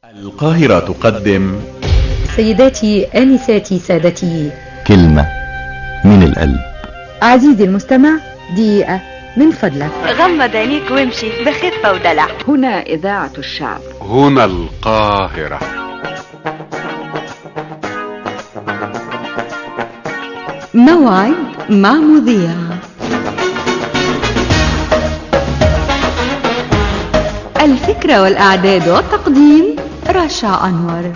القاهرة تقدم سيداتي آنساتي سادتي كلمة من القلب عزيزي المستمع دقيقة من فضلك غمض عينيك وامشي بخفة ودلع هنا إذاعة الشعب هنا القاهرة موعد مع مذيع الفكرة والإعداد والتقديم رشا أنور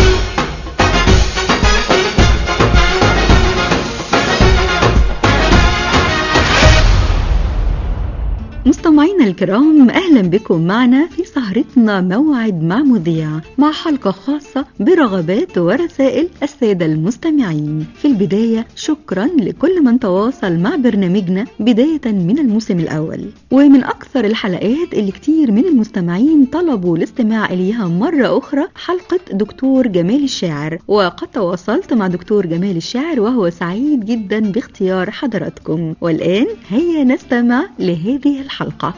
مستمعينا الكرام اهلا بكم معنا في سهرتنا موعد مع مذيع مع حلقه خاصه برغبات ورسائل الساده المستمعين في البدايه شكرا لكل من تواصل مع برنامجنا بدايه من الموسم الاول ومن اكثر الحلقات اللي كتير من المستمعين طلبوا الاستماع اليها مره اخرى حلقه دكتور جمال الشاعر وقد تواصلت مع دكتور جمال الشاعر وهو سعيد جدا باختيار حضراتكم والان هيا نستمع لهذه الحلقه الحلقة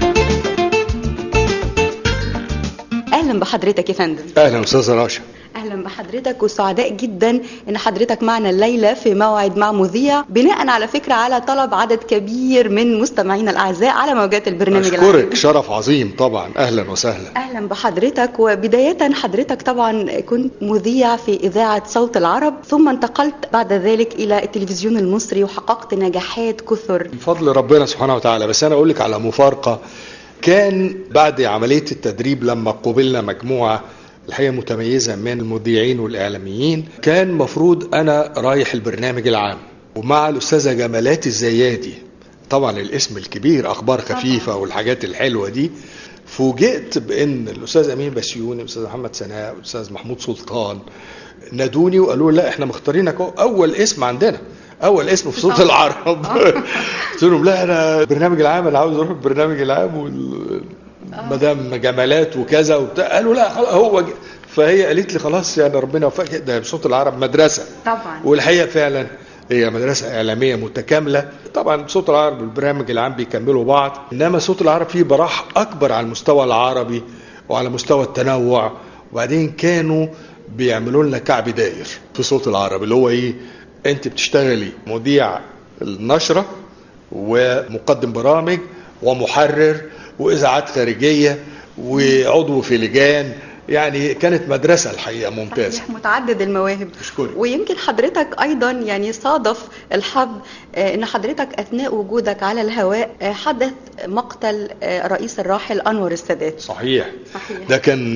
اهلا بحضرتك يا فندم اهلا استاذه راشا اهلا بحضرتك وسعداء جدا ان حضرتك معنا الليله في موعد مع مذيع بناء على فكره على طلب عدد كبير من مستمعينا الاعزاء على موجات البرنامج اشكرك شرف عظيم طبعا اهلا وسهلا اهلا بحضرتك وبدايه حضرتك طبعا كنت مذيع في اذاعه صوت العرب ثم انتقلت بعد ذلك الى التلفزيون المصري وحققت نجاحات كثر بفضل ربنا سبحانه وتعالى بس انا اقول لك على مفارقه كان بعد عمليه التدريب لما قبلنا مجموعه الحقيقه متميزه من المذيعين والاعلاميين كان مفروض انا رايح البرنامج العام ومع الاستاذه جمالات الزيادي طبعا الاسم الكبير اخبار خفيفه والحاجات الحلوه دي فوجئت بان الاستاذ امين بسيوني والاستاذ محمد سناء والاستاذ محمود سلطان نادوني وقالوا لا احنا مختارينك اول اسم عندنا اول اسم في صوت العرب قلت لهم لا انا البرنامج العام انا عاوز اروح البرنامج العام وال... مدام جمالات وكذا وبتاع قالوا لا هو ج... فهي قالت لي خلاص يعني ربنا يوفقك ده صوت العرب مدرسه طبعا والحقيقه فعلا هي مدرسه اعلاميه متكامله طبعا صوت العرب والبرنامج العام بيكملوا بعض انما صوت العرب فيه براح اكبر على المستوى العربي وعلى مستوى التنوع وبعدين كانوا بيعملوا لنا كعب داير في صوت العرب اللي هو ايه انت بتشتغلي مذيع النشره ومقدم برامج ومحرر واذاعات خارجيه وعضو في لجان يعني كانت مدرسه الحقيقه ممتازه صحيح متعدد المواهب أشكرك. ويمكن حضرتك ايضا يعني صادف الحظ ان حضرتك اثناء وجودك على الهواء حدث مقتل الرئيس الراحل انور السادات صحيح صحيح. ده كان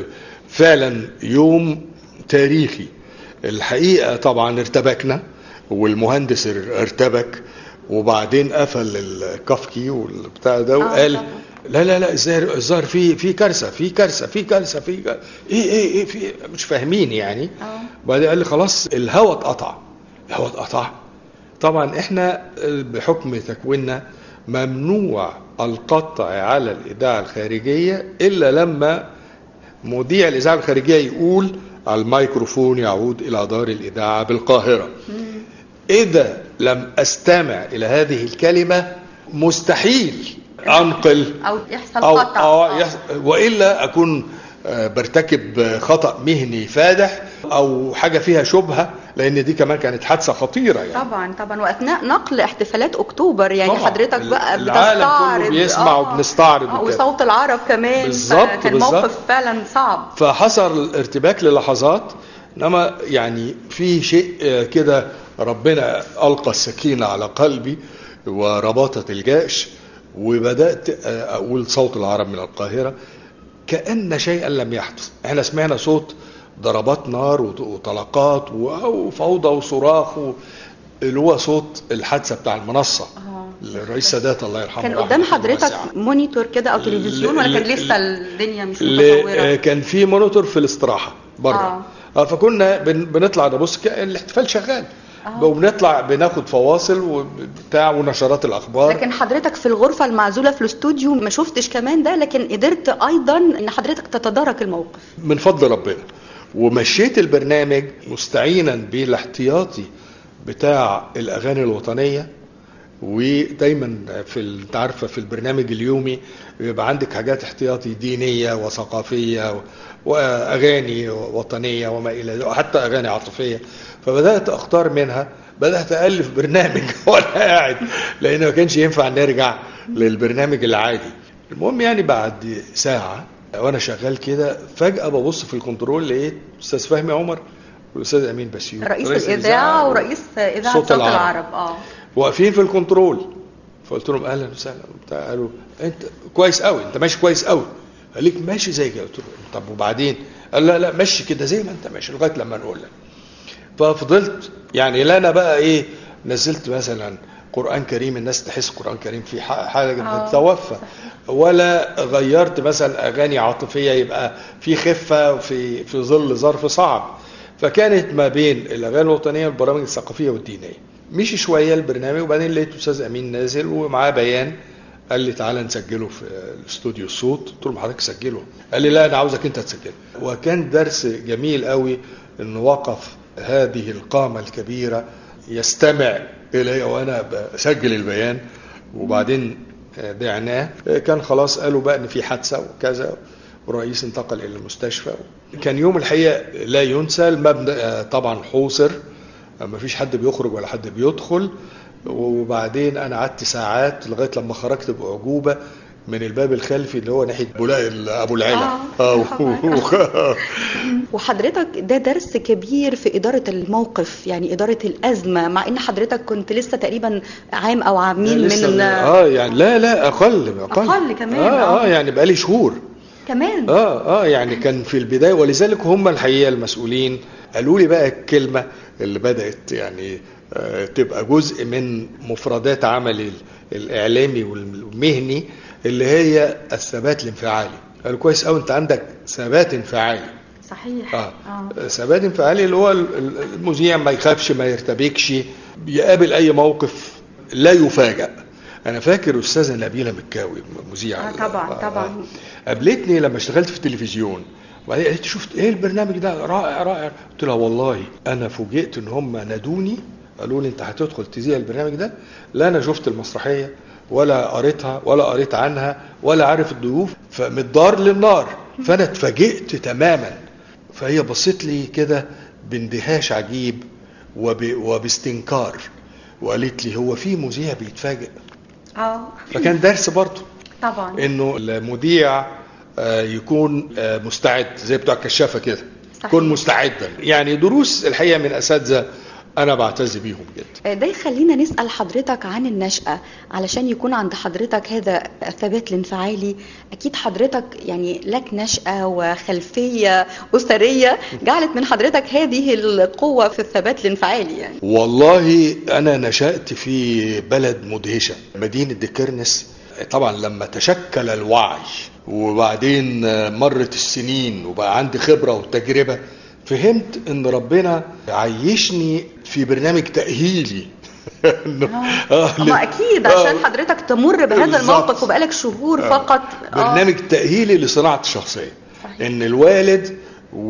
فعلا يوم تاريخي الحقيقه طبعا ارتبكنا والمهندس ارتبك وبعدين قفل الكافكي والبتاع ده وقال طبعا. لا لا لا الظاهر الظاهر في في كارثه في كارثه في كارثه في كارثة. ايه ايه ايه في مش فاهمين يعني اه. وبعدين قال لي خلاص الهواء اتقطع الهواء اتقطع طبعا احنا بحكم تكويننا ممنوع القطع على الاذاعه الخارجيه الا لما مذيع الاذاعه الخارجيه يقول الميكروفون يعود الى دار الاذاعه بالقاهره إذا لم أستمع إلى هذه الكلمة مستحيل أنقل او يحصل أو, قطع أو آه. يحصل وإلا أكون آه، برتكب خطأ مهني فادح أو حاجة فيها شبهة لأن دي كمان كانت حادثة خطيرة يعني طبعا طبعا واثناء نقل احتفالات اكتوبر يعني طبعاً. حضرتك بقى العالم كله بتستعرض بيسمع وبنستعرض آه، وكده. وصوت العرب كمان بالظبط، كان بالظبط. موقف فعلا صعب فحصل ارتباك للحظات انما يعني في شيء آه، كده ربنا القى السكينه على قلبي ورباطه الجأش وبدات آه، اقول صوت العرب من القاهره كان شيئا لم يحدث احنا سمعنا صوت ضربات نار وط- وطلقات و- وفوضى وصراخ و- اللي هو صوت الحادثه بتاع المنصه آه. الرئيس سادات الله يرحمه كان رحمة قدام الله حضرتك واسعة. مونيتور كده او تلفزيون ولا ل- كان ل- لسه الدنيا مش ل- آه، متطوره كان في مونيتور في الاستراحه بره آه. آه. فكنا بن بنطلع نبص ك- الاحتفال شغال آه. وبنطلع بناخد فواصل وبتاع ونشرات الاخبار لكن حضرتك في الغرفه المعزوله في الاستوديو ما شفتش كمان ده لكن قدرت ايضا ان حضرتك تتدارك الموقف من فضل ربنا ومشيت البرنامج مستعينا بالاحتياطي بتاع الاغاني الوطنيه ودايما في ال- انت عارفه في البرنامج اليومي بيبقى عندك حاجات احتياطي دينيه وثقافيه و- واغاني وطنيه وما الى ذلك وحتى اغاني عاطفيه فبدات اختار منها بدات الف برنامج وانا قاعد لان ما كانش ينفع نرجع للبرنامج العادي المهم يعني بعد ساعه وانا شغال كده فجاه ببص في الكنترول لقيت استاذ فهمي عمر والاستاذ امين بسيوط رئيس الاذاعه ورئيس اذاعه صوت صوت العرب. العرب اه واقفين في الكنترول فقلت لهم اهلا وسهلا وبتاع قالوا انت كويس قوي انت ماشي كويس قوي قال لك ماشي زي كده قلت له طب وبعدين قال لا لا مشي كده زي ما انت ماشي لغايه لما نقول لك ففضلت يعني لا انا بقى ايه نزلت مثلا قران كريم الناس تحس قران كريم في ح- حاجه آه، تتوفى ولا غيرت مثلا اغاني عاطفيه يبقى في خفه في في ظل ظرف صعب فكانت ما بين الاغاني الوطنيه والبرامج الثقافيه والدينيه مشي شويه البرنامج وبعدين لقيت استاذ امين نازل ومعاه بيان قال لي تعالى نسجله في الاستوديو الصوت قلت له ما حضرتك سجله قال لي لا انا عاوزك انت تسجله وكان درس جميل قوي انه وقف هذه القامه الكبيره يستمع الي وانا بسجل البيان وبعدين بعناه كان خلاص قالوا بقى ان في حادثه وكذا والرئيس انتقل الى المستشفى كان يوم الحقيقه لا ينسى المبنى آه، طبعا حوصر ما فيش حد بيخرج ولا حد بيدخل وبعدين انا قعدت ساعات لغايه لما خرجت باعجوبه من الباب الخلفي اللي هو ناحيه بولاق ال- ابو العلا آه، آه، وحضرتك ده درس كبير في إدارة الموقف يعني إدارة الأزمة مع إن حضرتك كنت لسه تقريبا عام أو عامين لسه من اه يعني لا لا اقل اقل أقل كمان، اه آه. اه يعني بقالي شهور كمان اه اه يعني كان في البدايه ولذلك هم الحقيقه المسؤولين قالوا لي بقى الكلمه اللي بدات يعني آه تبقى جزء من مفردات عملي ال- الاعلامي والمهني اللي هي الثبات الانفعالي قالوا كويس قوي انت عندك ثبات انفعالي صحيح اه ثبات انفعالي اللي هو ال- ال- المذيع ما يخافش ما يرتبكش يقابل اي موقف لا يفاجأ انا فاكر استاذه نبيله مكاوي مذيعه آه طبعاً، طبعاً. قابلتني لما اشتغلت في التلفزيون وبعدين قالت لي شفت ايه البرنامج ده رائع رائع قلت لها والله انا فوجئت ان هم نادوني قالوا لي انت هتدخل تذيع البرنامج ده لا انا شفت المسرحيه ولا قريتها ولا قريت عنها ولا عارف الضيوف فمن الدار للنار فانا اتفاجئت تماما فهي بصت لي كده باندهاش عجيب وب... وباستنكار وقالت لي هو في مذيع بيتفاجئ اه فكان درس برضه طبعا انه المذيع آه، يكون آه، مستعد زي بتوع الكشافه كده صحيح. يكون مستعدا يعني دروس الحقيقه من اساتذه انا بعتز بيهم جدا ده يخلينا نسأل حضرتك عن النشأة علشان يكون عند حضرتك هذا الثبات الانفعالي أكيد حضرتك يعني لك نشأة وخلفية أسرية جعلت من حضرتك هذه القوة في الثبات الانفعالي يعني والله انا نشات في بلد مدهشه مدينه ديكرنس طبعا لما تشكل الوعي وبعدين آه، مرت السنين وبقى عندي خبره وتجربه فهمت ان ربنا عيشني في برنامج تاهيلي إنه- آه، ما أكيد عشان آه، حضرتك تمر بهذا بالظبط. الموقف وبقالك شهور آه. فقط آه. برنامج تأهيلي لصناعة الشخصية صحيح. ان الوالد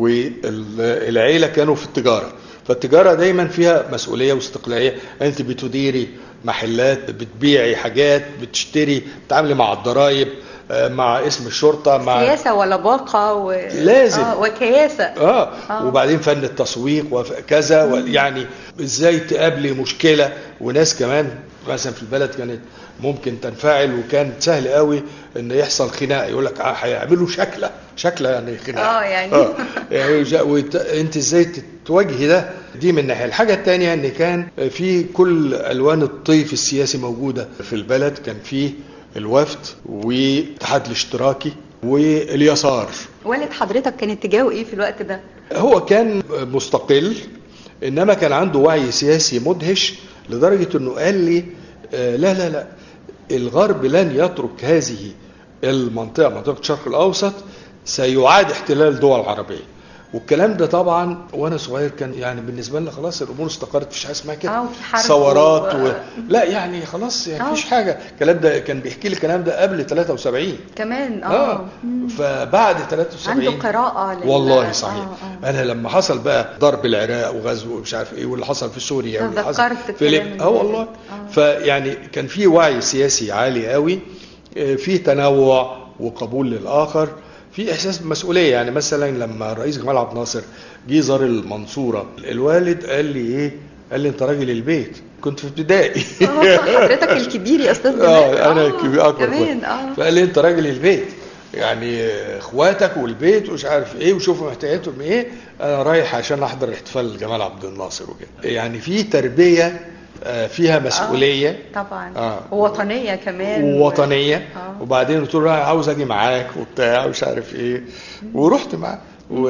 والعيلة كانوا في التجارة فالتجارة دايما فيها مسؤولية واستقلالية انت بتديري محلات بتبيعي حاجات بتشتري بتعاملي مع الضرائب آه، مع اسم الشرطة مع سياسة ولباقة و... لازم. آه وكياسة اه آه. وبعدين فن التسويق وكذا يعني ازاي تقابلي مشكله وناس كمان مثلا في البلد كانت ممكن تنفعل وكان سهل قوي ان يحصل خناقه يقول لك آه، هيعملوا شكله شكله يعني خناقه آه، يعني. آه يعني وج- وت- انت ازاي تواجهي ده دي من ناحيه الحاجه الثانيه ان كان في كل الوان الطيف السياسي موجوده في البلد كان فيه الوفد والاتحاد الاشتراكي واليسار والد حضرتك كان اتجاهه ايه في الوقت ده؟ هو كان مستقل انما كان عنده وعي سياسي مدهش لدرجه انه قال لي آه، لا لا لا الغرب لن يترك هذه المنطقه منطقه الشرق الاوسط سيعاد احتلال دول عربيه والكلام ده طبعا وانا صغير كان يعني بالنسبه لنا خلاص الامور استقرت مفيش حاجه اسمها كده آه، وفي حرب ثورات و- و... لا يعني خلاص يعني آه. مفيش حاجه الكلام ده كان بيحكي لي الكلام ده قبل 73 كمان اه, اه فبعد 73 عنده قراءة لل- والله صحيح آه، آه. انا لما حصل بقى ضرب العراق وغزو ومش عارف ايه واللي حصل في سوريا واللي حصل تذكرت في الكلام ليبيا ده. اه والله آه. فيعني كان في وعي سياسي عالي قوي آه، في تنوع وقبول للاخر في احساس بمسؤوليه يعني مثلا لما الرئيس جمال عبد الناصر جه زار المنصوره الوالد قال لي ايه قال لي انت راجل البيت كنت في ابتدائي آه، حضرتك الكبير يا استاذ جمال اه انا آه، الكبير اكبر كمان كنت. اه فقال لي انت راجل البيت يعني اخواتك والبيت ومش عارف ايه وشوفوا محتاجاتهم ايه انا رايح عشان احضر احتفال جمال عبد الناصر وكده يعني في تربيه آه، فيها مسؤوليه طبعا آه. ووطنية كمان ووطنيه آه. وبعدين قلت له عاوز اجي معاك وبتاع ومش عارف ايه ورحت معاه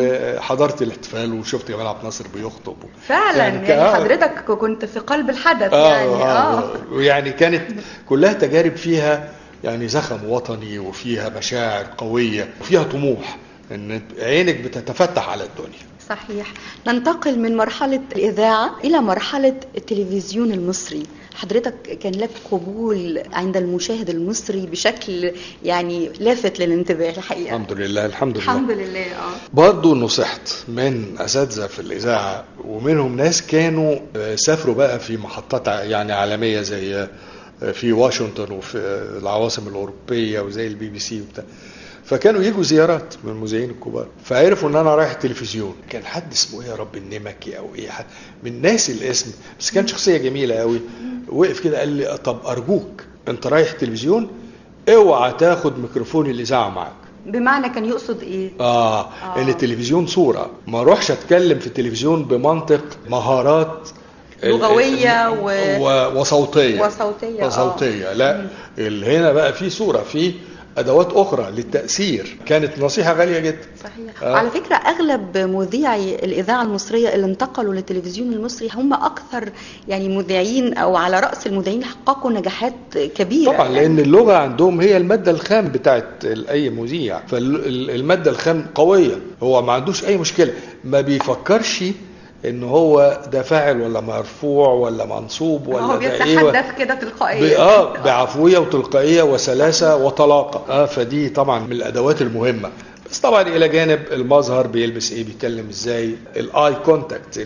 وحضرت الاحتفال وشفت جمال عبد الناصر بيخطب فعلا يعني, ك- آه. حضرتك كنت في قلب الحدث آه يعني اه, آه ويعني كانت كلها تجارب فيها يعني زخم وطني وفيها مشاعر قوية وفيها طموح ان عينك بتتفتح على الدنيا صحيح ننتقل من مرحلة الإذاعة إلى مرحلة التلفزيون المصري حضرتك كان لك قبول عند المشاهد المصري بشكل يعني لافت للانتباه الحقيقة الحمد لله الحمد لله الحمد لله اه برضه نصحت من اساتذه في الاذاعه ومنهم ناس كانوا آه، سافروا بقى في محطات ع- يعني عالميه زي آه، في واشنطن وفي آه، العواصم الاوروبيه وزي البي بي سي وبتاع فكانوا يجوا زيارات من المذيعين الكبار فعرفوا ان انا رايح التلفزيون كان حد اسمه ايه يا رب النمكي او ايه حد من ناس الاسم بس كان شخصيه جميله قوي وقف كده قال لي طب ارجوك انت رايح التلفزيون اوعى تاخد ميكروفون الاذاعه معاك بمعنى كان يقصد إيه؟ آه, آه. آه. ان التلفزيون صورة ما اروحش اتكلم في التلفزيون بمنطق مهارات ال- لغوية ال- و- و... وصوتية وصوتية، آه. وصوتية لا ال- هنا بقى في صورة في ادوات اخرى للتأثير كانت نصيحة غالية جدا صحيح آه. على فكرة أغلب مذيعي الإذاعة المصرية اللي انتقلوا للتلفزيون المصري هم أكثر يعني مذيعين أو على رأس المذيعين حققوا نجاحات كبيرة طبعا لان اللغة عندهم هي المادة الخام بتاعت ال- اي مذيع فالمادة الخام قوية هو ما عندوش اي مشكلة ما بيفكرش ان هو ده فاعل ولا مرفوع ولا منصوب ولا هو ده ايه و- بيتحدث كده ب- تلقائيا اه بعفويه وتلقائيه وسلاسه وطلاقه اه فدي طبعا من الادوات المهمه بس طبعا الى جانب المظهر بيلبس ايه بيتكلم ازاي الاي كونتاكت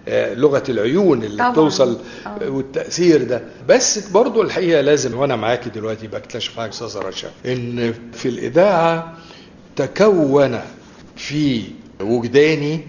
لغه العيون اللي طبعاً. بتوصل آه. والتاثير ده بس برضو الحقيقه لازم وانا معاكي دلوقتي بكتشف حاجه استاذ رشا ان في الاذاعه تكون في وجداني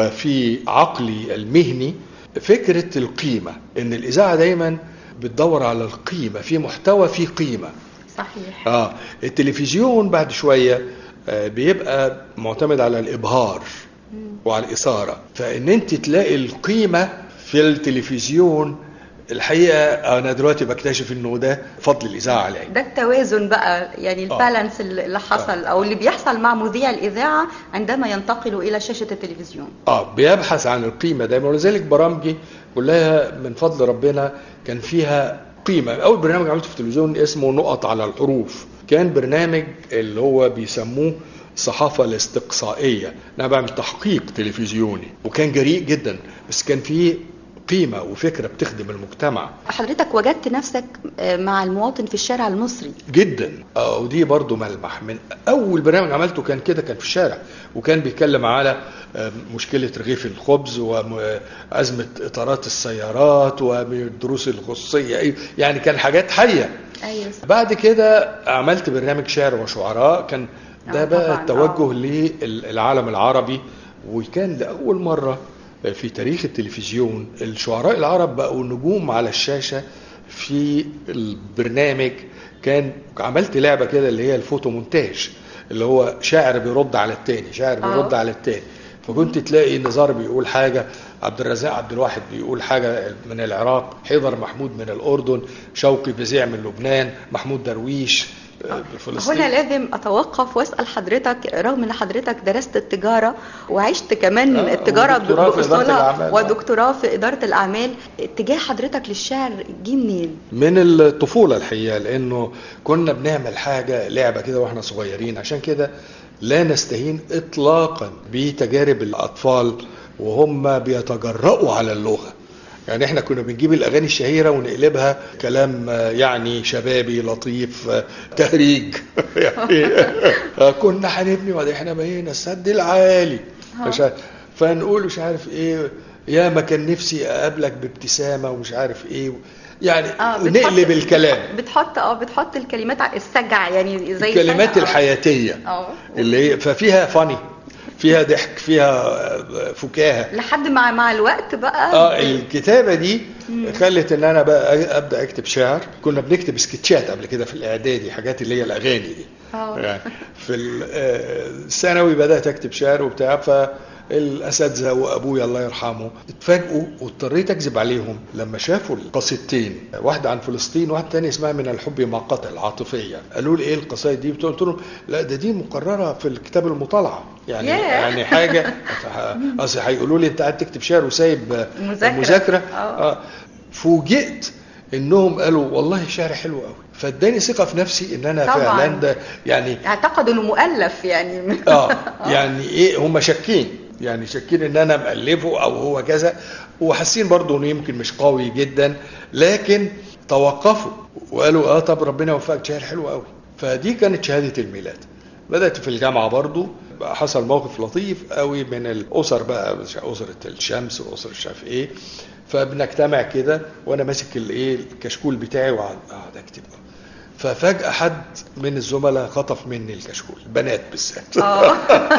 وفي عقلي المهني فكرة القيمة ان الإذاعة دايما بتدور على القيمة في محتوى في قيمة صحيح اه التلفزيون بعد شوية آه، بيبقى معتمد على الإبهار وعلى الإثارة فإن أنت تلاقي القيمة في التلفزيون الحقيقة أنا دلوقتي بكتشف إنه ده فضل الإذاعة عليه ده التوازن بقى يعني آه. البالانس اللي حصل او اللي بيحصل مع مذيع الاذاعه عندما ينتقل الى شاشه التلفزيون اه بيبحث عن القيمه دايما ولذلك برامجي كلها من فضل ربنا كان فيها قيمه اول برنامج عملته في التلفزيون اسمه نقط على الحروف كان برنامج اللي هو بيسموه الصحافة الاستقصائية أنا بعمل تحقيق تلفزيوني وكان جريء جدا بس كان فيه قيمة وفكرة بتخدم المجتمع حضرتك وجدت نفسك آه، مع المواطن في الشارع المصري جدا آه، ودي برضو ملمح من اول برنامج عملته كان كده كان في الشارع وكان بيتكلم على آه، مشكله رغيف الخبز وازمه اطارات السيارات والدروس الخصوصيه يعني كان حاجات حيه ايوه بعد كده عملت برنامج شعر وشعراء كان ده آه، بقى طبعاً، التوجه للعالم العربي وكان لأول مرة في تاريخ التلفزيون الشعراء العرب بقوا نجوم على الشاشة في البرنامج كان عملت لعبة كده اللي هي الفوتو مونتاج اللي هو شاعر بيرد على التاني شاعر آه. بيرد على التاني فكنت تلاقي نزار بيقول حاجة عبد الرزاق عبد الواحد بيقول حاجة من العراق حيدر محمود من الأردن شوقي بزيع من لبنان محمود درويش آه، بفلسطين هنا لازم اتوقف واسال حضرتك رغم ان حضرتك درست التجاره وعشت كمان آه، التجاره ودكتوراه في إدارة بأصولها الأعمال. ودكتوراه في اداره الاعمال اتجاه حضرتك للشعر جه منين؟ من الطفولة الحقيقة لأنه كنا بنعمل حاجة لعبة كده وإحنا صغيرين عشان كده لا نستهين اطلاقا بتجارب الاطفال وهم بيتجرؤوا على اللغه يعني احنا كنا بنجيب الاغاني الشهيره ونقلبها كلام آه، يعني شبابي لطيف آه، تهريج يعني آه، كنا هنبني وبعدين احنا بقينا السد العالي مش عارف- فنقول مش عارف ايه يا ما كان نفسي اقابلك بابتسامه ومش عارف ايه يعني اه بتحط- نقلب الكلام بتحط اه بتحط الكلمات ع- السجع يعني زي الكلمات آه. الحياتيه اه اللي هي ففيها فاني فيها ضحك فيها آه، فكاهه لحد مع مع الوقت بقى اه الكتابه دي خلت ان انا بقى ابدا اكتب شعر كنا بنكتب سكتشات قبل كده في الاعدادي حاجات اللي هي الاغاني دي اه. يعني في ال- آه، الثانوي بدات اكتب شعر وبتاع فالاساتذه وابويا الله يرحمه اتفاجئوا واضطريت اكذب عليهم لما شافوا القصيدتين واحده عن فلسطين واحده تانية اسمها من الحب ما قتل عاطفيه قالوا لي ايه القصايد دي قلت لهم لا ده دي مقرره في الكتاب المطالعه يعني ياه. يعني حاجه اصل هيقولوا لي انت قاعد تكتب شعر وسايب مذاكرة. مذاكره اه. اه فوجئت انهم قالوا والله شعر حلو قوي فاداني ثقه في نفسي ان انا طبعاً. فعلا ده يعني اعتقدوا انه مؤلف يعني اه يعني ايه هم شاكين يعني شاكين ان انا مالفه او هو كذا وحاسين برضه انه يمكن مش قوي جدا لكن توقفوا وقالوا اه طب ربنا يوفقك شعر حلو قوي فدي كانت شهاده الميلاد بدات في الجامعه برضه بقى حصل موقف لطيف قوي من الاسر بقى اسره الشمس واسره مش عارف ايه فبنجتمع كده وانا ماسك الايه الكشكول بتاعي وقاعد قاعد اكتب ففجأة حد من الزملاء خطف مني الكشكول بنات بالذات اه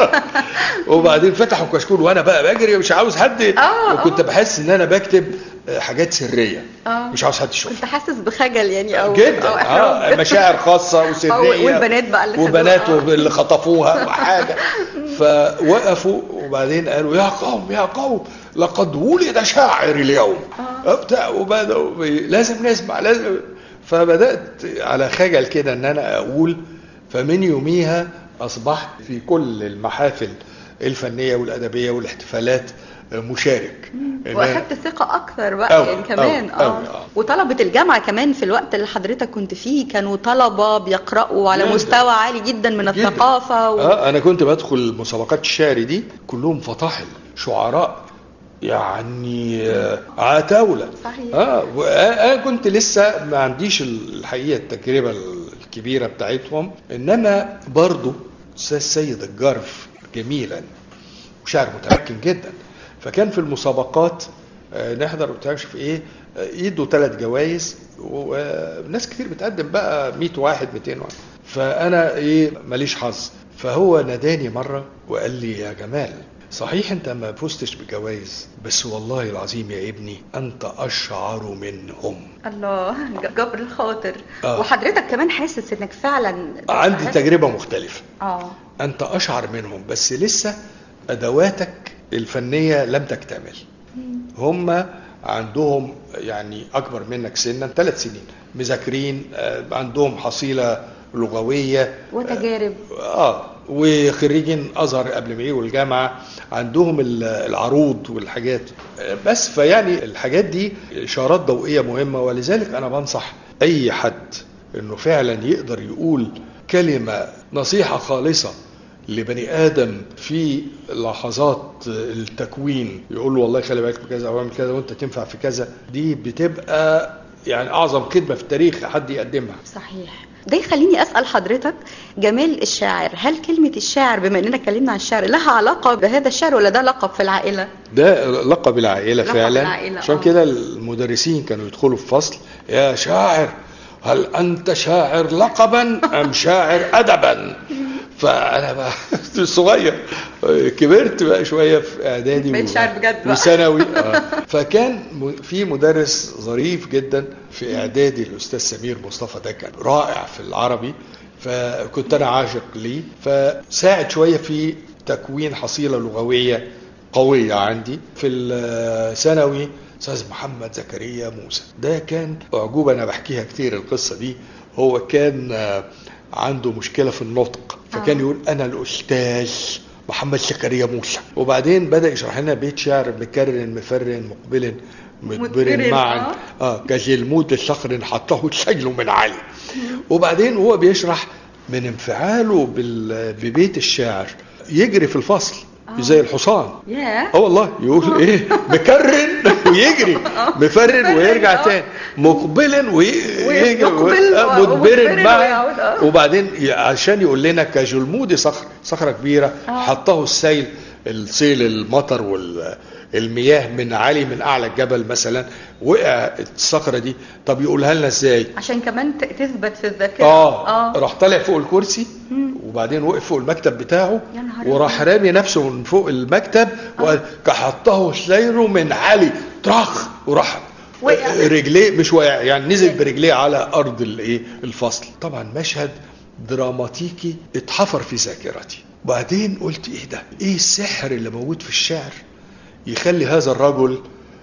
وبعدين فتحوا الكشكول وانا بقى بجري مش عاوز حد آه، وكنت آه. بحس ان انا بكتب حاجات سريه آه. مش عاوز حد يشوف كنت حاسس بخجل يعني او جدا أو اه إحراج. مشاعر خاصه وسريه والبنات بقى اللي وبنات خدوها. اللي خطفوها وحاجه فوقفوا وبعدين قالوا يا قوم يا قوم لقد ولد شاعر اليوم بتاع وبداوا بي- لازم نسمع لازم فبدات على خجل كده ان انا اقول فمن يوميها اصبحت في كل المحافل الفنيه والادبيه والاحتفالات مشارك إن أنا- واخدت ثقة أكثر بقى أوي، يعني كمان أوي، اه أوي، آه. وطلبة الجامعة كمان في الوقت اللي حضرتك كنت فيه كانوا طلبة بيقرأوا على جداً. مستوى عالي جدا من جداً. الثقافة و... اه انا كنت بدخل مسابقات الشعر دي كلهم فطاحل شعراء يعني آه، عتاولة صحيح. اه وانا كنت لسه ما عنديش الحقيقه التجربه الكبيره بتاعتهم انما برضو استاذ سيد الجرف جميلا وشاعر متمكن جدا فكان في المسابقات آه، نحضر وبتاع مش في ايه آه، يدوا ثلاث جوائز وناس كتير بتقدم بقى 100 واحد 200 واحد فانا ايه ماليش حظ فهو ناداني مره وقال لي يا جمال صحيح انت ما فزتش بجوائز بس والله العظيم يا ابني انت اشعر منهم الله ج- جبر الخاطر آه. وحضرتك كمان حاسس انك فعلا عندي تجربه مختلفه اه انت اشعر منهم بس لسه ادواتك الفنيه لم تكتمل هم عندهم يعني اكبر منك سنا ثلاث سنين مذاكرين آه، عندهم حصيله لغويه وتجارب اه وخريجين ازهر قبل ما يجوا الجامعه عندهم ال- العروض والحاجات آه، بس فيعني الحاجات دي اشارات ضوئيه مهمه ولذلك انا بنصح اي حد انه فعلا يقدر يقول كلمه نصيحه خالصه لبني ادم في لحظات التكوين يقول له والله خلي بالك بكذا او اعمل كذا وانت تنفع في كذا دي بتبقى يعني اعظم خدمه في التاريخ حد يقدمها صحيح ده يخليني اسال حضرتك جمال الشاعر هل كلمه الشاعر بما اننا اتكلمنا عن الشعر لها علاقه بهذا الشعر ولا ده لقب في العائله ده لقب العائله لقب فعلا العائلة، عشان آه. كده المدرسين كانوا يدخلوا في فصل يا شاعر هل انت شاعر لقبا ام شاعر ادبا فانا بقى صغير كبرت بقى شويه في اعدادي بقيت و- شاعر بجد بقى. وثانوي آه. فكان م- في مدرس ظريف جدا في اعدادي الاستاذ سمير مصطفى ده كان رائع في العربي فكنت انا عاشق ليه فساعد شويه في تكوين حصيله لغويه قويه عندي في الثانوي استاذ محمد زكريا موسى ده كان اعجوبه انا بحكيها كتير القصه دي هو كان آه، عنده مشكله في النطق فكان آه. يقول انا الاستاذ محمد زكريا موسى وبعدين بدا يشرح لنا بيت شعر مكرر مفر مقبل مدبر، مدبر معا آه. اه كجلمود صخر حطه السجل من علي وبعدين هو بيشرح من انفعاله بال- ببيت الشاعر يجري في الفصل زي الحصان ياه اه والله يقول ايه مكرن ويجري مفرن ويرجع آه. تاني مقبلا ويجري ويقبل آه، ومدبر مدبر معا ويعود، آه. وبعدين ي- عشان يقول لنا كجلمود صخر صخره كبيره حطه السيل السيل المطر والمياه من عالي من اعلى الجبل مثلا وقع الصخره دي طب يقولها لنا ازاي عشان كمان ت- تثبت في الذاكره اه راح طالع فوق الكرسي وبعدين وقف فوق المكتب بتاعه يا نهار وراح رامي نفسه من فوق المكتب وحطه سليره من عالي طرخ وراح وقع. رجليه مش واقع يعني نزل برجليه على ارض الايه الفصل طبعا مشهد دراماتيكي اتحفر في ذاكرتي وبعدين قلت ايه ده ايه السحر اللي موجود في الشعر يخلي هذا الرجل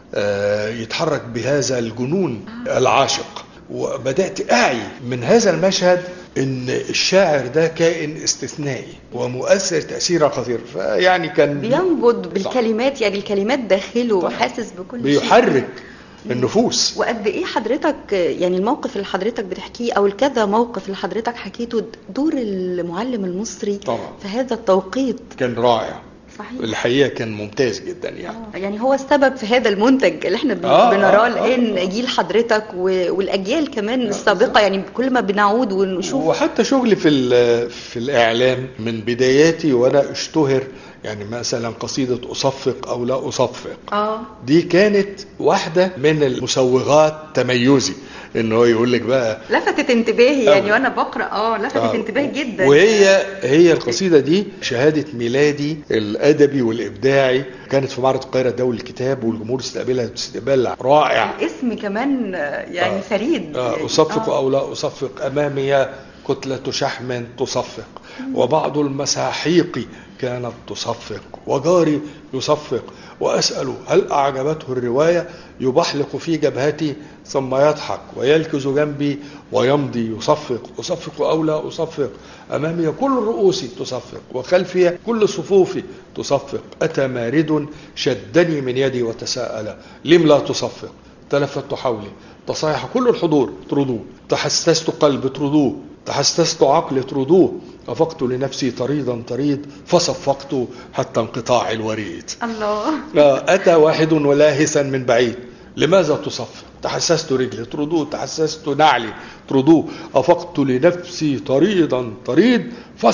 آه، يتحرك بهذا الجنون العاشق وبدأت أعي من هذا المشهد ان الشاعر ده كائن استثنائي ومؤثر تأثيرا خطيرا فيعني كان بينبض بالكلمات يعني الكلمات داخله وحاسس بكل شيء بيحرك النفوس وقد ايه حضرتك يعني الموقف اللي حضرتك بتحكيه او الكذا موقف اللي حضرتك حكيته دور المعلم المصري طبعا. في هذا التوقيت كان رائع صحيح الحقيقة كان ممتاز جدا يعني آه، يعني هو السبب في هذا المنتج اللي احنا بن- آه، بنراه آه، الان جيل حضرتك و- والاجيال كمان السابقه يعني كل ما بنعود ونشوف وحتى شغلي في ال- في الاعلام من بداياتي وانا اشتهر يعني مثلا قصيده اصفق او لا اصفق اه دي كانت واحده من المسوغات تميزي ان هو يقول لك بقى لفتت انتباهي يعني أوي. وانا بقرا اه لفتت آه. انتباهي جدا وهي هي القصيده دي شهاده ميلادي الادبي والابداعي كانت في معرض القاهره الدولي للكتاب والجمهور استقبلها استقبال رائع الاسم كمان آه، يعني آه. فريد آه، يعني. أصفق آه. أو لا أصفق أمامي كتلة شحم تصفق وبعض المساحيق كانت تصفق وجاري يصفق وأسأل هل أعجبته الرواية يبحلق في جبهتي ثم يضحك ويلكز جنبي ويمضي يصفق أصفق أو لا أصفق أمامي كل رؤوسي تصفق وخلفي كل صفوفي تصفق أتى مارد شدني من يدي وتساءل لم لا تصفق تلفت حولي تصايح كل الحضور اطردوه تحسست قلب اطردوه تحسست عقل اطردوه أفقت لنفسي طريدا طريد فصفقت حتى انقطاع الوريد الله آه، أتى واحد ولاهثا من بعيد لماذا تصفق تحسست رجلي اطردوه تحسست نعلي اطردوه أفقت لنفسي طريدا طريد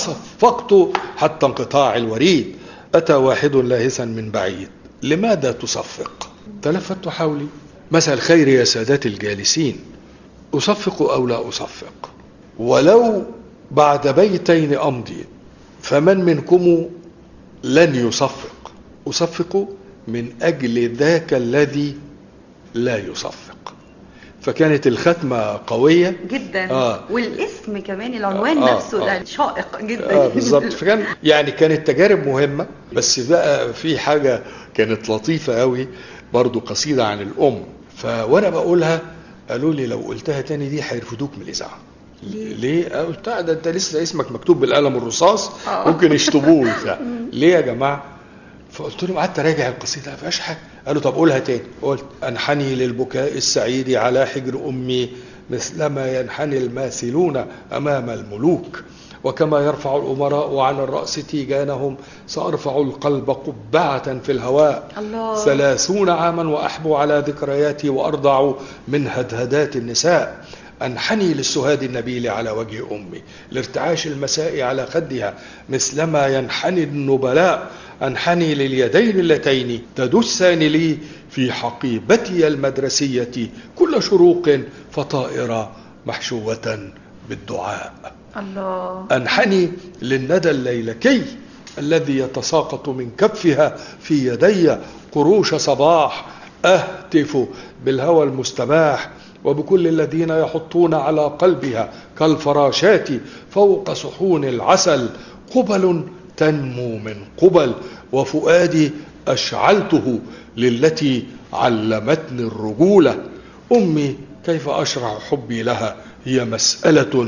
فصفقت حتى انقطاع الوريد أتى واحد لاهثا من بعيد لماذا تصفق تلفت حولي مساء الخير يا سادات الجالسين أصفق أو لا أصفق ولو بعد بيتين أمضي فمن منكم لن يصفق أصفق من أجل ذاك الذي لا يصفق فكانت الختمة قوية جدا آه. والاسم كمان العنوان آه، نفسه آه. ده شائق جدا اه بالظبط فكان يعني كانت تجارب مهمة بس بقى في حاجة كانت لطيفة قوي برضو قصيدة عن الأم فوانا بقولها قالوا لي لو قلتها تاني دي هيرفدوك من الإذاعة ليه؟ ليه؟ قلت ده انت لسه اسمك مكتوب بالقلم الرصاص آه. ممكن يشطبوه وبتاع. ليه يا جماعه؟ فقلت لهم قعدت اراجع القصيده ما فيهاش حاجه قالوا طب قولها تاني قلت انحني للبكاء السعيد على حجر امي مثلما ينحني الماثلون امام الملوك وكما يرفع الامراء على الراس تيجانهم سارفع القلب قبعه في الهواء الله. ثلاثون عاما واحبو على ذكرياتي وارضع من هدهدات النساء أنحني للسهاد النبيل على وجه أمي لارتعاش المساء على خدها مثلما ينحني النبلاء أنحني لليدين اللتين تدسان لي في حقيبتي المدرسية كل شروق فطائرة محشوة بالدعاء الله أنحني للندى الليلكي الذي يتساقط من كفها في يدي قروش صباح أهتف بالهوى المستباح وبكل الذين يحطون على قلبها كالفراشات فوق صحون العسل قبل تنمو من قبل وفؤادي أشعلته للتي علمتني الرجولة أمي كيف أشرع حبي لها هي مسألة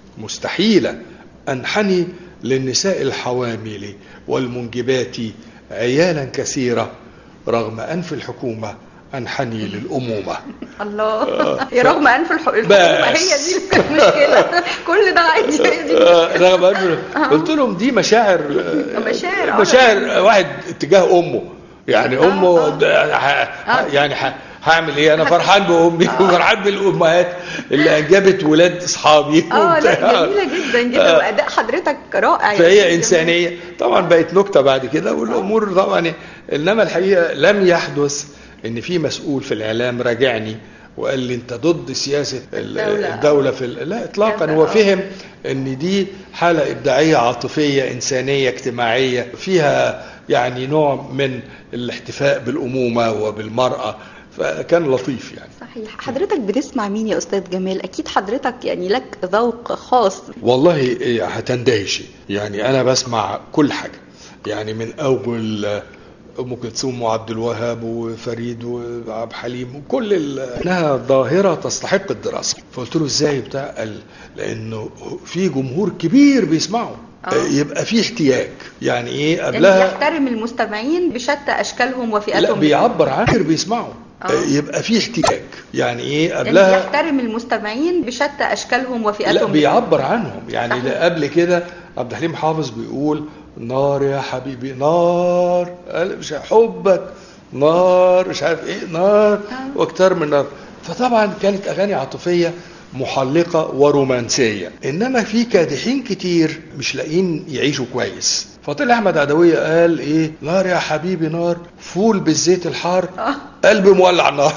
مستحيلة أنحني للنساء الحوامل والمنجبات عيالا كثيرة رغم أنف الحكومة انحني للامومه الله يا رغم انف الح- الحكومه بس. هي دي اللي كانت مشكله كل ده عادي هي دي آه، رغم أنه قلت لهم دي مشاعر آه، مشاعر، آه. مشاعر واحد اتجاه امه يعني آه، امه آه. ده ح- آه. يعني ح- هعمل ايه انا فرحان بامي وفرحان بالامهات اللي انجبت ولاد اصحابي اه لا وبتاع. جميله جدا جدا آه. واداء حضرتك رائع يعني فهي جميل. انسانيه طبعا بقت نكته بعد كده والامور طبعا انما الحقيقه لم يحدث ان في مسؤول في الاعلام راجعني وقال لي انت ضد سياسه ال- الدولة. الدوله في ال- لا اطلاقا كذا، هو آه. فهم ان دي حاله ابداعيه عاطفيه انسانيه اجتماعيه فيها يعني نوع من الاحتفاء بالامومه وبالمراه فكان لطيف يعني صحيح حضرتك بتسمع مين يا استاذ جمال اكيد حضرتك يعني لك ذوق خاص والله إيه، هتندهشي يعني انا بسمع كل حاجه يعني من اول آه، ام كلثوم وعبد الوهاب وفريد وعبد الحليم وكل ال- انها ظاهره تستحق الدراسه فقلت له ازاي بتاع قال لانه في جمهور كبير بيسمعه آه. يبقى في احتياج يعني ايه يعني قبلها يحترم المستمعين بشتى اشكالهم لا وفئاتهم بيعبر عن غير بيسمعوا آه. يبقى في احتياج يعني ايه يعني قبلها يحترم المستمعين بشتى اشكالهم لا وفئاتهم بيعبر عنهم يعني صحيح. لا قبل كده عبد الحليم حافظ بيقول نار يا حبيبي نار قال مش حبك نار مش عارف ايه نار واكتر من نار فطبعا كانت اغاني عاطفيه محلقه ورومانسيه انما في كادحين كتير مش لاقيين يعيشوا كويس فطلع احمد عدويه قال ايه نار يا حبيبي نار فول بالزيت الحار قلبي مولع نار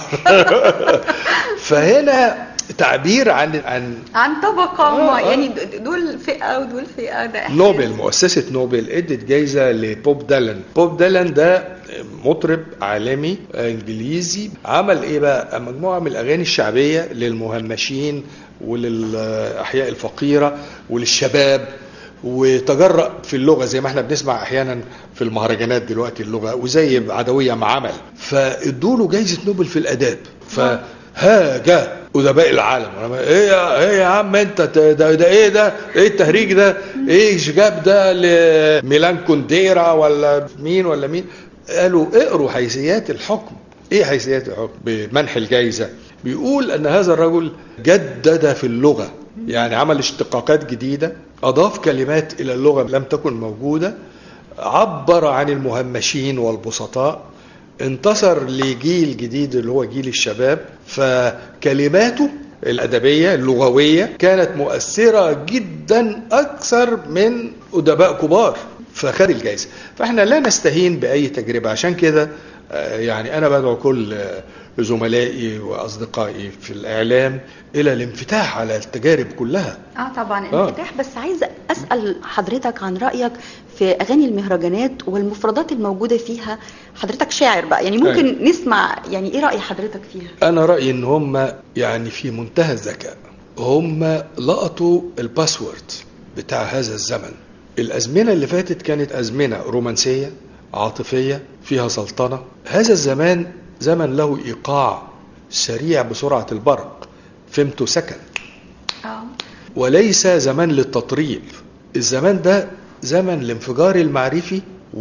فهنا تعبير عن عن عن طبقه آه، ما آه. يعني د- دول فئه ودول فئه ده إحساس. نوبل مؤسسة نوبل ادت جايزة لبوب دالان بوب دالان ده مطرب عالمي انجليزي عمل ايه بقى مجموعة من الاغاني الشعبية للمهمشين وللاحياء الفقيرة وللشباب وتجرأ في اللغة زي ما احنا بنسمع احيانا في المهرجانات دلوقتي اللغة وزي عدوية ما عمل فادوا له جايزة نوبل في الاداب فهاج ادباء العالم أنا ايه يا ايه يا عم انت ت- ده, ده ايه ده ايه التهريج ده ايه جاب ده لميلان كونديرا ولا مين ولا مين قالوا اقروا حيثيات الحكم ايه حيثيات الحكم بمنح الجائزه بيقول ان هذا الرجل جدد في اللغه يعني عمل اشتقاقات جديده اضاف كلمات الى اللغه لم تكن موجوده عبر عن المهمشين والبسطاء انتصر لجيل جديد اللي هو جيل الشباب فكلماته الأدبية اللغوية كانت مؤثرة جدا أكثر من أدباء كبار فخد الجائزة فاحنا لا نستهين بأي تجربة عشان كده آه، يعني أنا بدعو كل آه، زملائي وأصدقائي في الإعلام إلى الانفتاح على التجارب كلها اه طبعا آه. انفتاح بس عايزه اسال حضرتك عن رايك في اغاني المهرجانات والمفردات الموجوده فيها حضرتك شاعر بقى يعني ممكن أيوة. نسمع يعني ايه راي حضرتك فيها انا رايي ان هم يعني في منتهى الذكاء هم لقطوا الباسورد بتاع هذا الزمن الازمنه اللي فاتت كانت ازمنه رومانسيه عاطفيه فيها سلطنه هذا الزمان زمن له ايقاع سريع بسرعه البرق فهمته سكن اه وليس زمان للتطريب الزمان ده زمن الانفجار المعرفي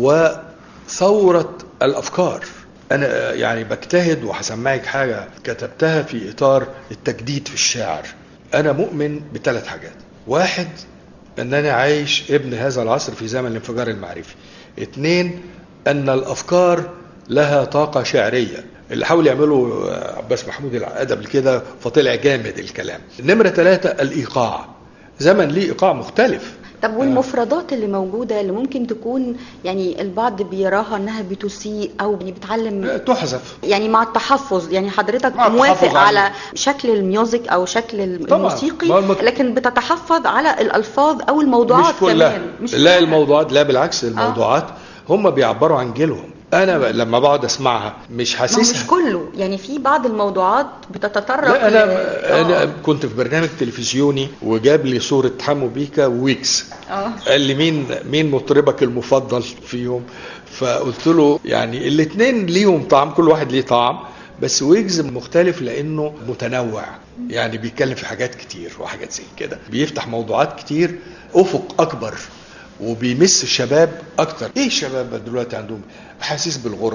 وثورة الأفكار أنا يعني بجتهد وهسمعك حاجة كتبتها في إطار التجديد في الشعر أنا مؤمن بثلاث حاجات واحد أن أنا عايش ابن هذا العصر في زمن الانفجار المعرفي اثنين أن الأفكار لها طاقة شعرية اللي حاول يعمله عباس محمود العقاد قبل كده فطلع جامد الكلام نمرة ثلاثة الإيقاع زمن ليه إيقاع مختلف طب والمفردات اللي موجوده اللي ممكن تكون يعني البعض بيراها انها بتسيء او يعني بتعلم تحذف يعني مع التحفظ يعني حضرتك مع التحفظ موافق على- على شكل الميوزك او شكل طبعاً. الموسيقي ما هو المت- لكن بتتحفظ على الالفاظ او الموضوعات مش كلها كمان لا كلها. الموضوعات لا بالعكس الموضوعات هم بيعبروا عن جيلهم انا ب- لما بقعد اسمعها مش ما هو حاسسها مش كله يعني في بعض الموضوعات بتتطرق لا ل- انا آه. انا كنت في برنامج تلفزيوني وجاب لي صوره حمو بيكا وويكس اه قال لي مين مين مطربك المفضل فيهم فقلت له يعني الاثنين ليهم طعم كل واحد ليه طعم بس ويجز مختلف لانه متنوع يعني بيتكلم في حاجات كتير وحاجات زي كده بيفتح موضوعات كتير افق اكبر وبيمس الشباب اكتر ايه الشباب دلوقتي عندهم احاسيس بالغربه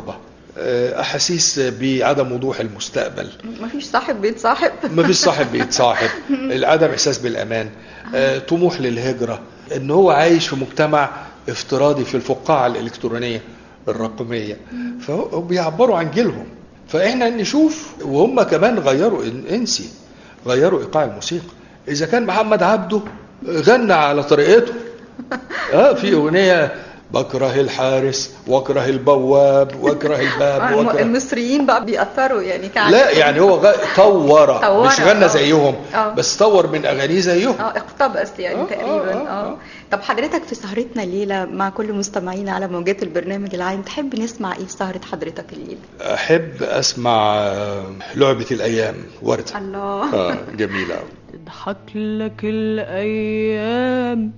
آه، احاسيس بعدم وضوح المستقبل مفيش صاحب بيتصاحب ما فيش صاحب بيتصاحب عدم احساس بالامان آه، طموح للهجره ان هو عايش في مجتمع افتراضي في الفقاعه الالكترونيه الرقميه فبيعبروا عن جيلهم فاحنا نشوف وهم كمان غيروا إن- انسي غيروا ايقاع الموسيقى اذا كان محمد عبده غنى على طريقته اه في اغنيه بكره الحارس واكره البواب واكره الباب الم- واكره المصريين بقى بيأثروا يعني كان لا يعني هو غ... طور طور، مش غنى آه. زيهم آه. بس طور من اغانيه زيهم اه اقتبس يعني آه، تقريبا آه، اه آه. طب حضرتك في سهرتنا الليله مع كل مستمعينا على موجات البرنامج العام تحب نسمع ايه في سهره حضرتك الليله احب اسمع آه، لعبه الايام ورده الله اه جميله أوي. تضحك لك الأيام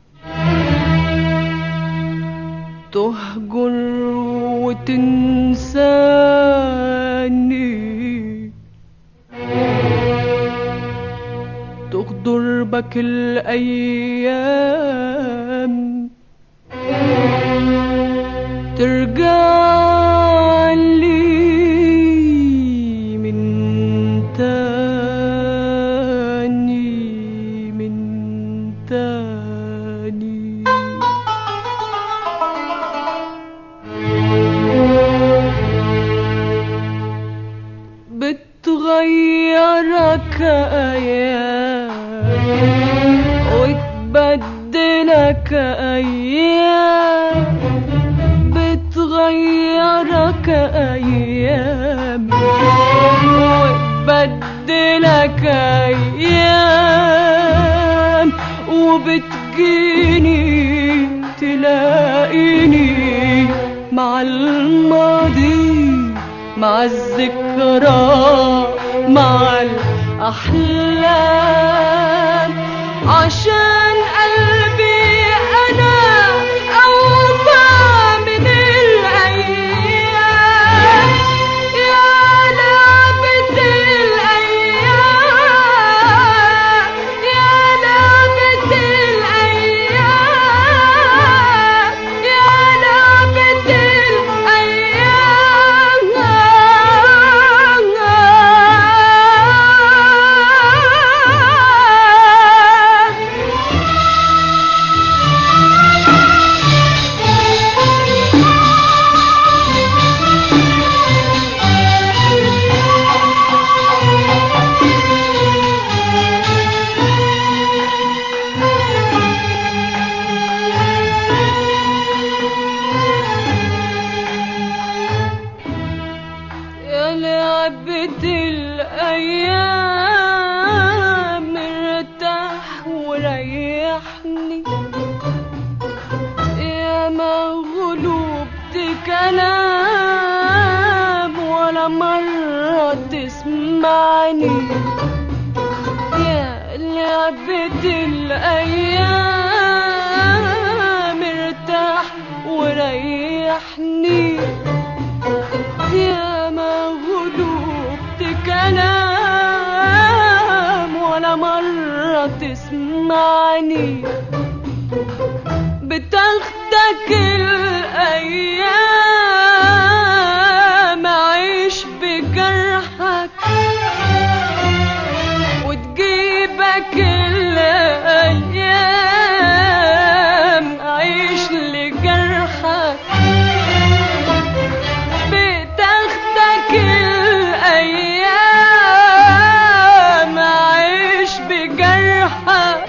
تهجر وتنساني تغدر بك الأيام ترجع لي من تاني من تاني بتغيرك أيام وتبدلك أيام بتغيرك أيام وتبدلك أيام وبتجيني تلاقيني مع الماضي مع الذكرى مع الأحلام عشان قلبي أنا أوفى من الأيام يا لعبة الأيام يا لعبة الأيام يا لعبة الأيام يا لعبة الأيام ارتاح وريحني يا مغلوب كلام ولا مرة تسمعني يا لعبة الأيام ارتاح وريحني يا مغلوب كلام ولا مرة تسمعني بتاخدك الأيام عيش بجرحك وتجيبك الأيام عيش لجرحك بتاخدك الأيام عيش بجرحك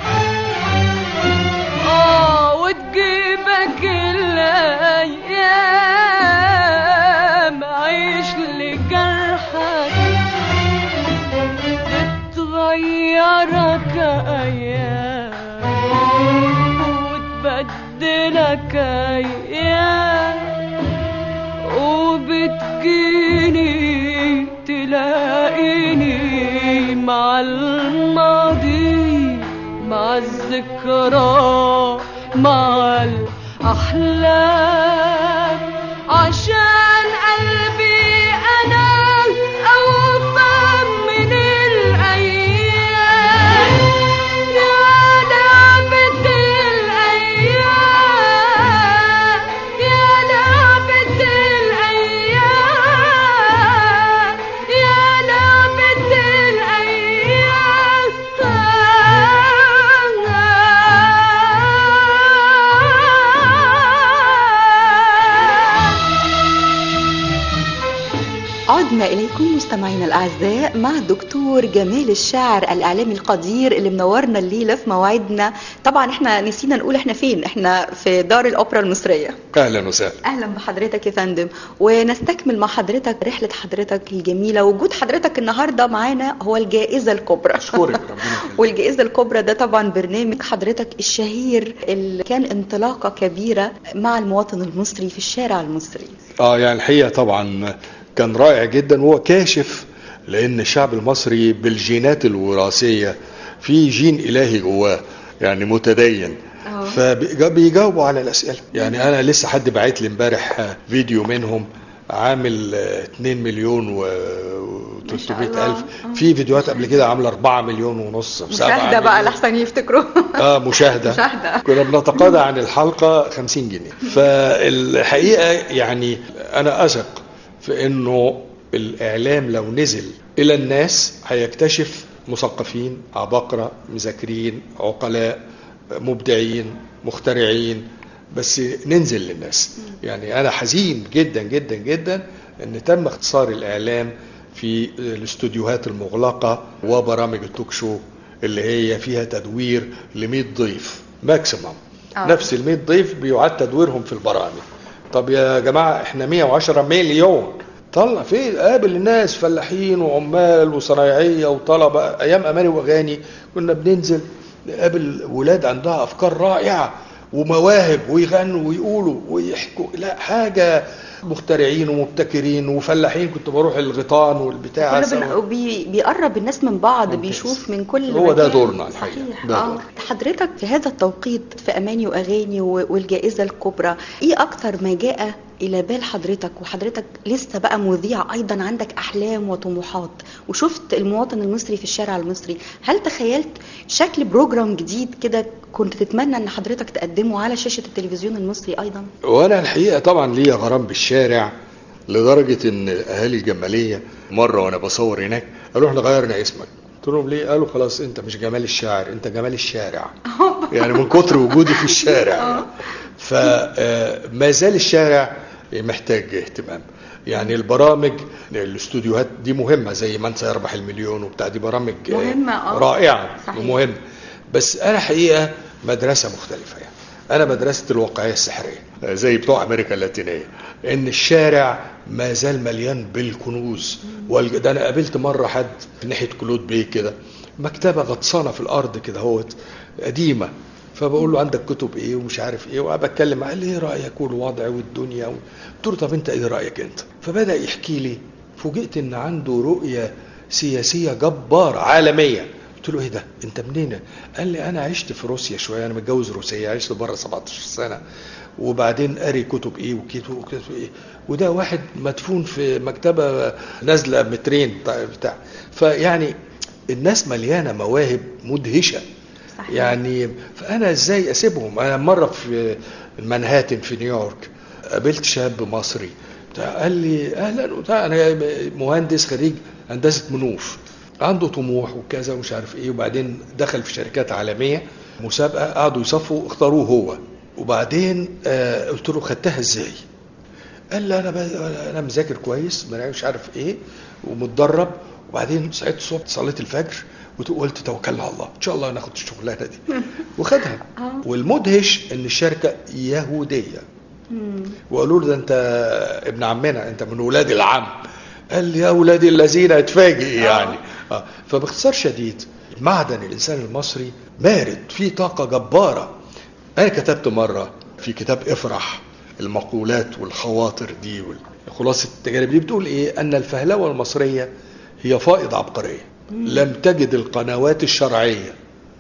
اه وتجيبك الأيام عيش لجرحك بتغيرك أيام وتبدلك أيام وبتجيني تلاقيني مع الماضي مع الذكرى مع الأحلام عشان قلبي أنا أوفى من الأيام يا لعبة الأيام يا لعبة الأيام عدنا إليكم مستمعينا الأعزاء مع الدكتور جمال الشاعر الإعلامي القدير اللي منورنا الليلة في موعدنا طبعا احنا نسينا نقول احنا فين احنا في دار الأوبرا المصرية اهلا وسهلا أهلا بحضرتك يا فندم ونستكمل مع حضرتك رحلة حضرتك الجميلة وجود حضرتك النهاردة معانا هو الجائزة الكبرى اشكرك ربنا يخليك. والجائزة الكبرى ده طبعا برنامج حضرتك الشهير اللي كان انطلاقة كبيرة مع المواطن المصري في الشارع المصري اه يعني الحقيقه طبعا كان رائع جدا وهو كاشف لان الشعب المصري بالجينات الوراثيه في جين الهي جواه يعني متدين آه. فبيجاوبوا على الاسئله يعني انا لسه حد باعت لي امبارح فيديو منهم عامل آه، 2 مليون و ما شاء 300 الله. الف آه. في فيديوهات قبل كده عامله 4 مليون ونص سبعة مشاهدة بقى مليون. لحسن يفتكروا اه مشاهدة مشاهدة. كنا بنتقاضى عن الحلقة 50 جنيه فالحقيقة يعني أنا أثق في إنه الإعلام لو نزل إلى الناس هيكتشف مثقفين عباقرة مذاكرين عقلاء مبدعين مخترعين بس ننزل للناس يعني أنا حزين جدا جدا جدا إن تم اختصار الإعلام في الاستوديوهات المغلقة وبرامج التوك شو اللي هي فيها تدوير ل 100 ضيف ماكسيمم آه. نفس ال 100 ضيف بيعاد تدويرهم في البرامج طب يا جماعه احنا 110 مليون طلع فين قابل الناس فلاحين وعمال وصنايعيه وطلبه ايام اماني واغاني كنا بننزل نقابل ولاد عندها افكار رائعه ومواهب ويغنوا ويقولوا ويحكوا لا حاجه مخترعين ومبتكرين وفلاحين كنت بروح الغيطان والبتاع كله بن- وبي- بيقرب الناس من بعض ممتاز. بيشوف من كل هو ده مكان. دورنا الحقيقة. صحيح ده اه دورنا. حضرتك في هذا التوقيت في اماني واغاني و- والجائزه الكبرى ايه اكتر ما جاء الى بال حضرتك وحضرتك لسه بقى مذيع ايضا عندك احلام وطموحات وشفت المواطن المصري في الشارع المصري هل تخيلت شكل بروجرام جديد كده كنت تتمنى ان حضرتك تقدمه على شاشه التلفزيون المصري ايضا وانا الحقيقه طبعا ليا غرام بالشارع لدرجه ان اهالي الجماليه مره وانا بصور هناك قالوا احنا غيرنا اسمك قلت لهم ليه قالوا خلاص انت مش جمال الشاعر انت جمال الشارع يعني من كتر وجودي في الشارع فما زال الشارع محتاج اهتمام يعني البرامج الاستوديوهات دي مهمه زي من سيربح المليون وبتاع دي برامج آه، مهمة، آه. رائعه صحيح. ومهمه بس انا حقيقه مدرسه مختلفه يعني انا مدرسه الواقعيه السحريه زي بتوع امريكا اللاتينيه ان الشارع ما زال مليان بالكنوز والج- ده انا قابلت مره حد في ناحيه كلود بيه كده مكتبه غطسانه في الارض كده هوت قديمه فبقول له عندك كتب ايه ومش عارف ايه وقعد بتكلم معاه قال لي ايه رايك والوضع والدنيا و... قلت له طب انت ايه رايك انت فبدا يحكي لي فوجئت ان عنده رؤيه سياسيه جباره عالميه قلت له ايه ده انت منين قال لي انا عشت في روسيا شويه انا متجوز روسيه عشت بره 17 سنه وبعدين قاري كتب ايه وكتب وكتب ايه وده واحد مدفون في مكتبه نازله مترين بتاع- بتاع فيعني الناس مليانه مواهب مدهشه صحيح. يعني فانا ازاي اسيبهم انا مره في منهاتن في نيويورك قابلت شاب مصري بتاع قال لي اهلا وبتاع انا مهندس خريج هندسه منوف عنده طموح وكذا ومش عارف ايه وبعدين دخل في شركات عالميه مسابقه قعدوا يصفوا اختاروه هو وبعدين آه قلت له خدتها ازاي؟ قال لي انا ب- انا مذاكر كويس ما مش عارف ايه ومتدرب وبعدين صحيت الصبح صليت الفجر وقلت توكلنا على الله ان شاء الله ناخد الشغلانه دي وخدها والمدهش ان الشركه يهوديه وقالوا له ده انت ابن عمنا انت من ولاد العم قال لي يا ولادي الذين اتفاجئ يعني آه. فباختصار شديد معدن الانسان المصري بارد فيه طاقه جباره انا كتبت مره في كتاب افرح المقولات والخواطر دي وال- خلاصه التجارب دي بتقول ايه ان الفهلوه المصريه هي فائض عبقريه لم تجد القنوات الشرعيه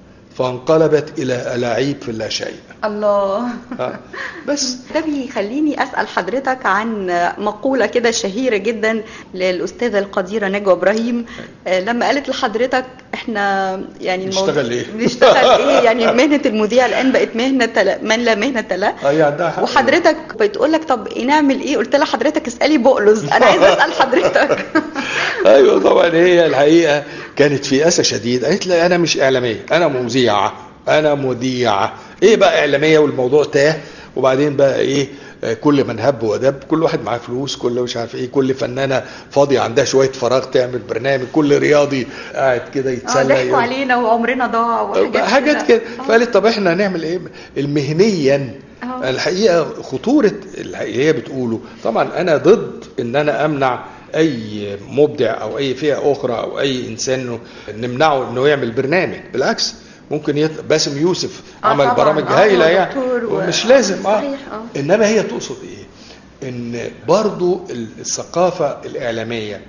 فانقلبت الى الاعيب في اللا شيء الله آه. بس ده بيخليني اسال حضرتك عن مقوله كده شهيره جدا للاستاذه القديره نجوى ابراهيم آه، لما قالت لحضرتك احنا يعني نشتغل إيه؟ نشتغل ايه يعني مهنه المذيع الان بقت مهنه لا- من لا مهنه له اه هي عندها حق. وحضرتك بتقول لك طب إيه نعمل ايه قلت لها حضرتك اسالي بقلص انا عايزه اسال حضرتك ايوه طبعا هي الحقيقه كانت في اسى شديد قالت لي انا مش اعلاميه انا مذيعه انا مذيعه ايه بقى اعلاميه والموضوع تاه وبعدين بقى ايه آه، كل من هب ودب كل واحد معاه فلوس كل مش عارف ايه كل فنانه فاضيه عندها شويه فراغ تعمل برنامج كل رياضي قاعد كده اه يتسلى ضحكوا يقول- علينا وعمرنا ضاع وحاجات حاجات كده آه. فقالت طب احنا هنعمل ايه المهنيا آه. الحقيقه خطوره اللي هي بتقوله طبعا انا ضد ان انا امنع اي مبدع او اي فئه اخرى او اي انسان إنه نمنعه انه يعمل برنامج بالعكس ممكن يط... باسم يوسف آه عمل طبعاً، برامج آه، هايله هو يعني دكتور و- ومش لازم اه صحيح، آه. انما هي تقصد ايه ان برضو الثقافه الاعلاميه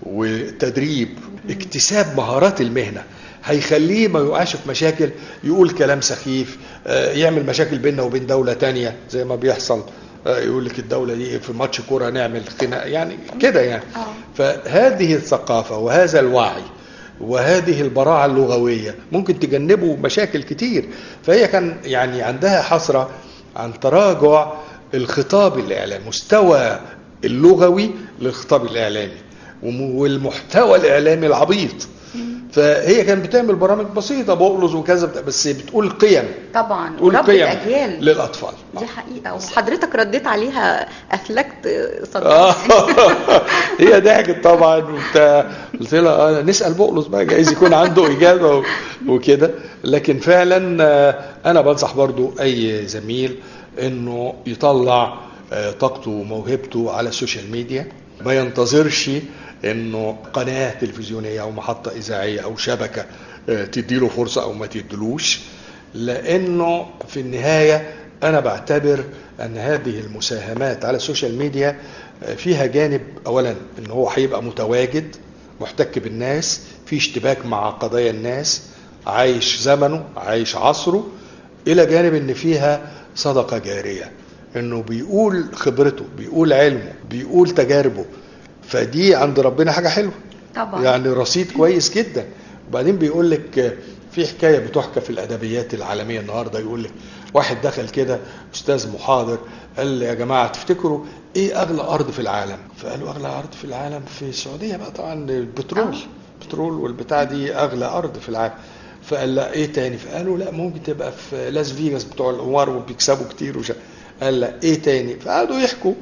وتدريب اكتساب مهارات المهنه هيخليه ما يقعش في مشاكل يقول كلام سخيف آه، يعمل مشاكل بيننا وبين دولة تانية زي ما بيحصل آه، يقول لك الدولة دي في ماتش كورة نعمل خناق يعني كده يعني آه. فهذه الثقافة وهذا الوعي وهذه البراعة اللغوية ممكن تجنبه مشاكل كتير فهي كان يعني عندها حسرة عن تراجع الخطاب الإعلامي مستوى اللغوي للخطاب الإعلامي وم- والمحتوى الإعلامي العبيط فهي كانت بتعمل برامج بسيطة بقلص وكذا بت- بس بتقول قيم طبعا تقول ورب قيم الاجيال للأطفال دي حقيقه وحضرتك رديت عليها افلكت آه. صدقني هي ضحكت طبعا وبتاع قلت لها آه نسال بقلص بقى جايز يكون عنده اجابه و- وكده لكن فعلا آه، انا بنصح برضو اي زميل انه يطلع آه، طاقته وموهبته على السوشيال ميديا ما ينتظرش انه قناه تلفزيونيه او محطه اذاعيه او شبكه آه، تديله فرصه او ما تدلوش لانه في النهايه انا بعتبر ان هذه المساهمات على السوشيال ميديا آه، فيها جانب اولا ان هو هيبقى متواجد محتك بالناس في اشتباك مع قضايا الناس عايش زمنه عايش عصره الى جانب ان فيها صدقه جاريه انه بيقول خبرته بيقول علمه بيقول تجاربه فدي عند ربنا حاجه حلوه طبعا يعني رصيد كويس جدا وبعدين بيقول لك آه، في حكايه بتحكى في الادبيات العالميه النهارده يقول لك واحد دخل كده استاذ محاضر قال يا جماعه تفتكروا ايه اغلى ارض في العالم فقالوا اغلى ارض في العالم في السعوديه بقى طبعا البترول البترول والبتاع دي اغلى ارض في العالم فقال لا ايه تاني فقالوا لا ممكن تبقى في لاس فيجاس بتوع القمار وبيكسبوا كتير وش قال لا ايه تاني فقعدوا يحكوا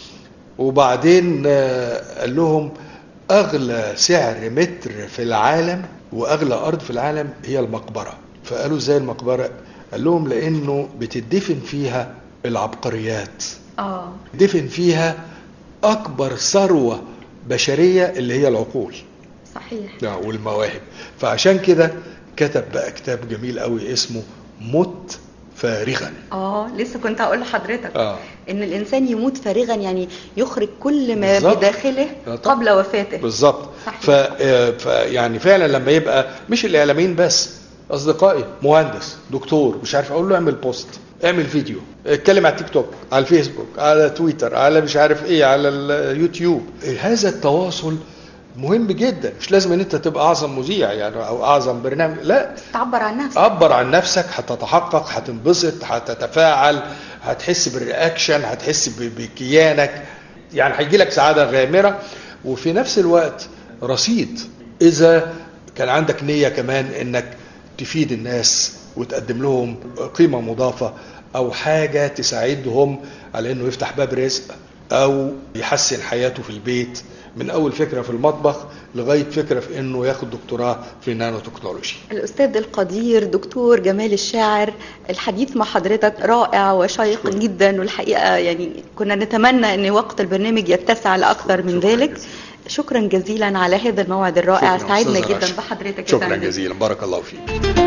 وبعدين آه، قال لهم اغلى سعر متر في العالم واغلى ارض في العالم هي المقبره فقالوا ازاي المقبره قال لهم لانه بتدفن فيها العبقريات اه دفن فيها اكبر ثروه بشريه اللي هي العقول صحيح آه، والمواهب فعشان كده كتب بقى كتاب جميل قوي اسمه مت فارغا اه لسه كنت هقول لحضرتك اه ان الانسان يموت فارغا يعني يخرج كل ما بالظبط. بداخله آه، طبعا. قبل وفاته بالظبط صحيح. ف... آه، ف يعني فعلا لما يبقى مش الاعلاميين بس اصدقائي مهندس دكتور مش عارف اقول له اعمل بوست اعمل فيديو اتكلم على التيك توك على الفيسبوك على تويتر على مش عارف ايه على اليوتيوب هذا التواصل مهم جدا مش لازم ان انت تبقى اعظم مذيع يعني او اعظم برنامج لا تعبر عن نفسك عبر عن نفسك هتتحقق هتنبسط هتتفاعل هتحس بالرياكشن هتحس ب- بكيانك يعني هيجي لك سعاده غامره وفي نفس الوقت رصيد اذا كان عندك نيه كمان انك تفيد الناس وتقدم لهم قيمه مضافه او حاجه تساعدهم على انه يفتح باب رزق او يحسن حياته في البيت من اول فكره في المطبخ لغايه فكره في انه ياخد دكتوراه في النانو تكنولوجي الأستاذ القدير دكتور جمال الشاعر الحديث مع حضرتك رائع وشيق شكرا. جدا والحقيقة يعني كنا نتمنى أن وقت البرنامج يتسع لأكثر من شكرا ذلك جزيلا. شكرا جزيلا على هذا الموعد الرائع شكراً سعدنا أستاذة جدا رشا. بحضرتك يا شكرا فندم. جزيلا بارك الله فيك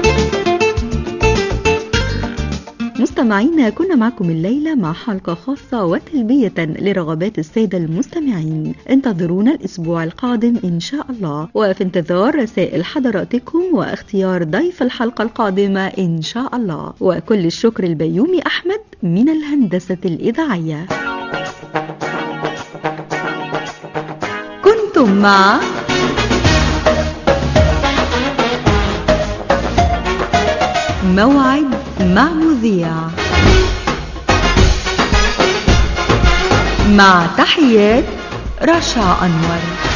مستمعينا كنا معكم الليلة مع حلقة خاصة وتلبية لرغبات السادة المستمعين انتظرونا الأسبوع القادم إن شاء الله وفي انتظار رسائل حضراتكم واختيار ضيف الحلقة القادمة إن شاء الله وكل الشكر البيومي أحمد من الهندسة الإذاعية كنتم مع موعد مع مذيع مع تحيات رشا أنور